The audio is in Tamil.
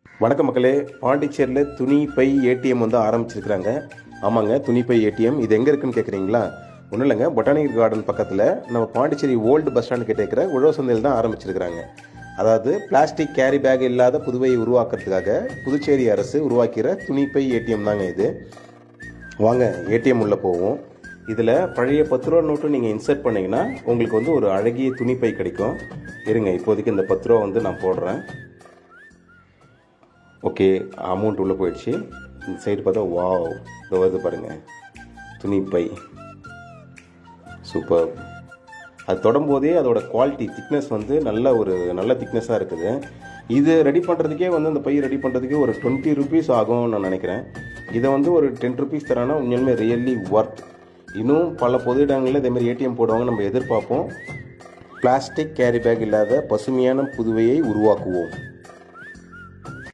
வணக்கம் மக்களே பாண்டிச்சேரியில் துணி பை ஏடிஎம் வந்து ஆரம்பிச்சிருக்கிறாங்க ஆமாங்க துணி பை ஏடிஎம் இது எங்கே இருக்குன்னு கேட்குறீங்களா ஒன்றும் இல்லைங்க பொட்டானிக்கல் கார்டன் பக்கத்தில் நம்ம பாண்டிச்சேரி ஓல்டு பஸ் ஸ்டாண்டு கிட்ட இருக்கிற உழவு சந்தையில் தான் ஆரம்பிச்சிருக்கிறாங்க அதாவது பிளாஸ்டிக் கேரி பேக் இல்லாத புதுவையை உருவாக்குறதுக்காக புதுச்சேரி அரசு உருவாக்கிற துணி பை ஏடிஎம் தாங்க இது வாங்க ஏடிஎம் உள்ளே போவோம் இதில் பழைய பத்து ரூபா நோட்டு நீங்கள் இன்சர்ட் பண்ணீங்கன்னா உங்களுக்கு வந்து ஒரு அழகிய துணிப்பை கிடைக்கும் இருங்க இப்போதைக்கு இந்த பத்து ரூபா வந்து நான் போடுறேன் ஓகே அமௌண்ட் உள்ளே போயிடுச்சு இந்த சைடு பார்த்தா வாவ் இதோ வருது பாருங்கள் துணிப்பை சூப்பர் அது தொடும்போதே அதோட குவாலிட்டி திக்னஸ் வந்து நல்ல ஒரு நல்ல திக்னஸாக இருக்குது இது ரெடி பண்ணுறதுக்கே வந்து அந்த பை ரெடி பண்ணுறதுக்கே ஒரு டுவெண்ட்டி ருபீஸ் ஆகும்னு நான் நினைக்கிறேன் இதை வந்து ஒரு டென் ருபீஸ் தரானா உண்மையுமே ரியல்லி ஒர்த் இன்னும் பல பொது இடங்களில் இதேமாதிரி ஏடிஎம் போடுவாங்க நம்ம எதிர்பார்ப்போம் பிளாஸ்டிக் கேரி பேக் இல்லாத பசுமையான புதுவையை உருவாக்குவோம்